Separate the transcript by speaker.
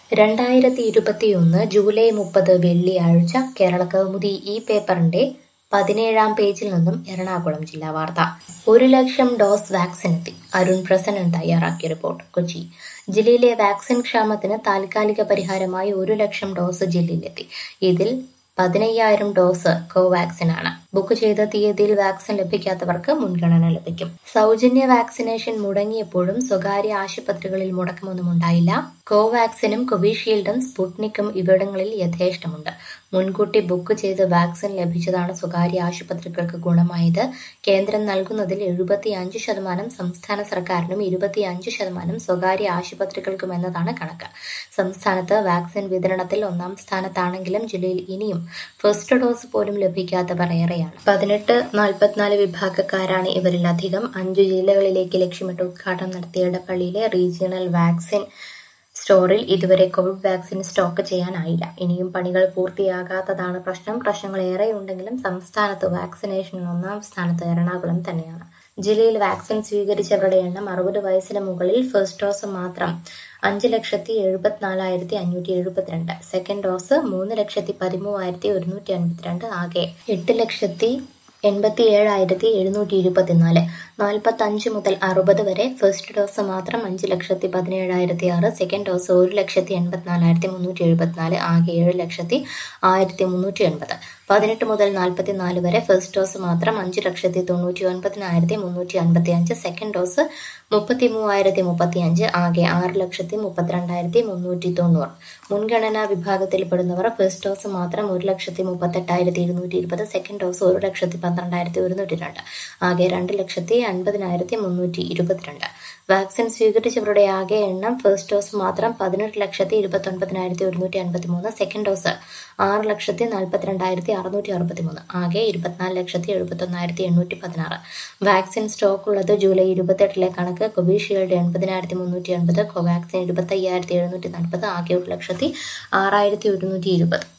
Speaker 1: രണ്ടായിരത്തി ഇരുപത്തിയൊന്ന് ജൂലൈ മുപ്പത് വെള്ളിയാഴ്ച കേരള കൗമുദി ഈ പേപ്പറിന്റെ പതിനേഴാം പേജിൽ നിന്നും എറണാകുളം ജില്ലാ വാർത്ത ഒരു ലക്ഷം ഡോസ് വാക്സിൻ എത്തി അരുൺ പ്രസന്നൻ തയ്യാറാക്കിയ റിപ്പോർട്ട് കൊച്ചി ജില്ലയിലെ വാക്സിൻ ക്ഷാമത്തിന് താൽക്കാലിക പരിഹാരമായി ഒരു ലക്ഷം ഡോസ് ജില്ലയിലെത്തി ഇതിൽ പതിനയ്യായിരം ഡോസ് കോവാക്സിൻ ആണ് ബുക്ക് ചെയ്ത തീയതിയിൽ വാക്സിൻ ലഭിക്കാത്തവർക്ക് മുൻഗണന ലഭിക്കും സൗജന്യ വാക്സിനേഷൻ മുടങ്ങിയപ്പോഴും സ്വകാര്യ ആശുപത്രികളിൽ മുടക്കമൊന്നും ഉണ്ടായില്ല കോവാക്സിനും കോവിഷീൽഡും സ്പുട്നിക്കും ഇവിടങ്ങളിൽ യഥേഷ്ടമുണ്ട് മുൻകൂട്ടി ബുക്ക് ചെയ്ത് വാക്സിൻ ലഭിച്ചതാണ് സ്വകാര്യ ആശുപത്രികൾക്ക് ഗുണമായത് കേന്ദ്രം നൽകുന്നതിൽ എഴുപത്തി അഞ്ച് ശതമാനം സംസ്ഥാന സർക്കാരിനും ഇരുപത്തി അഞ്ച് ശതമാനം സ്വകാര്യ ആശുപത്രികൾക്കും എന്നതാണ് കണക്ക് സംസ്ഥാനത്ത് വാക്സിൻ വിതരണത്തിൽ ഒന്നാം സ്ഥാനത്താണെങ്കിലും ജില്ലയിൽ ഇനിയും ഫസ്റ്റ് ഡോസ് പോലും ലഭിക്കാത്തവർ ഏറെയാണ് പതിനെട്ട് നാൽപ്പത്തിനാല് വിഭാഗക്കാരാണ് ഇവരിൽ അധികം അഞ്ചു ജില്ലകളിലേക്ക് ലക്ഷ്യമിട്ട് ഉദ്ഘാടനം നടത്തിയ ഇടപ്പള്ളിയിലെ റീജിയണൽ വാക്സിൻ സ്റ്റോറിൽ ഇതുവരെ കോവിഡ് വാക്സിൻ സ്റ്റോക്ക് ചെയ്യാനായില്ല ഇനിയും പണികൾ പൂർത്തിയാകാത്തതാണ് പ്രശ്നം പ്രശ്നങ്ങൾ ഏറെയുണ്ടെങ്കിലും സംസ്ഥാനത്ത് വാക്സിനേഷനിൽ ഒന്നാം സ്ഥാനത്ത് എറണാകുളം തന്നെയാണ് ജില്ലയിൽ വാക്സിൻ സ്വീകരിച്ചവരുടെ എണ്ണം അറുപത് വയസ്സിന് മുകളിൽ ഫസ്റ്റ് ഡോസ് മാത്രം അഞ്ച് ലക്ഷത്തി എഴുപത്തിനാലായിരത്തി അഞ്ഞൂറ്റി എഴുപത്തിരണ്ട് സെക്കൻഡ് ഡോസ് മൂന്ന് ലക്ഷത്തി പതിമൂവായിരത്തി ഒരുന്നൂറ്റി അൻപത്തിരണ്ട് ആകെ എട്ട് ലക്ഷത്തി എൺപത്തി ഏഴായിരത്തി എഴുന്നൂറ്റി ഇരുപത്തിനാല് നാൽപ്പത്തി അഞ്ച് മുതൽ അറുപത് വരെ ഫസ്റ്റ് ഡോസ് മാത്രം അഞ്ച് ലക്ഷത്തി പതിനേഴായിരത്തി ആറ് സെക്കൻഡ് ഡോസ് ഒരു ലക്ഷത്തി എൺപത്തിനാലായിരത്തി മുന്നൂറ്റി എഴുപത്തിനാല് ആകെ ഏഴ് ലക്ഷത്തി ആയിരത്തി മുന്നൂറ്റി എൺപത് പതിനെട്ട് മുതൽ നാൽപ്പത്തി നാല് വരെ ഫസ്റ്റ് ഡോസ് മാത്രം അഞ്ച് ലക്ഷത്തി തൊണ്ണൂറ്റി ഒൻപതിനായിരത്തി മുന്നൂറ്റി അൻപത്തി അഞ്ച് സെക്കൻഡ് ഡോസ് മുപ്പത്തി മൂവായിരത്തി മുപ്പത്തി അഞ്ച് ആകെ ആറ് ലക്ഷത്തി മുപ്പത്തിരണ്ടായിരത്തി മുന്നൂറ്റി തൊണ്ണൂറ് മുൻഗണനാ വിഭാഗത്തിൽപ്പെടുന്നവർ ഫസ്റ്റ് ഡോസ് മാത്രം ഒരു ലക്ഷത്തി മുപ്പത്തെട്ടായിരത്തി ഇരുന്നൂറ്റി ഇരുപത് സെക്കൻഡ് ഡോസ് ഒരു ലക്ഷത്തി പന്ത്രണ്ടായിരത്തി ഒരുന്നൂറ്റി രണ്ട് ആകെ രണ്ട് ലക്ഷത്തി അൻപതിനായിരത്തി മുന്നൂറ്റി ഇരുപത്തിരണ്ട് വാക്സിൻ സ്വീകരിച്ചവരുടെ ആകെ എണ്ണം ഫസ്റ്റ് ഡോസ് മാത്രം പതിനെട്ട് ലക്ഷത്തി ഇരുപത്തി ഒൻപതിനായിരത്തി ഒരുന്നൂറ്റി അൻപത്തി മൂന്ന് സെക്കൻഡ് ഡോസ് ആറ് ലക്ഷത്തി നാൽപ്പത്തിരണ്ടായിരത്തി അറുന്നൂറ്റി അറുപത്തി മൂന്ന് ആകെ ഇരുപത്തിനാല് ലക്ഷത്തി എഴുപത്തൊന്നായിരത്തി എണ്ണൂറ്റി പതിനാറ് വാക്സിൻ സ്റ്റോക്ക് ഉള്ളത് ജൂലൈ ഇരുപത്തെട്ടിലെ കണക്ക് കോവിഷീൽഡ് എൺപതിനായിരത്തി മുന്നൂറ്റി അൻപത് കോവാക്സിൻ ഇരുപത്തയ്യായിരത്തി എഴുന്നൂറ്റി നാൽപ്പത് ആകെ ഒരു ലക്ഷത്തി ആറായിരത്തി ഒരുന്നൂറ്റി ഇരുപത്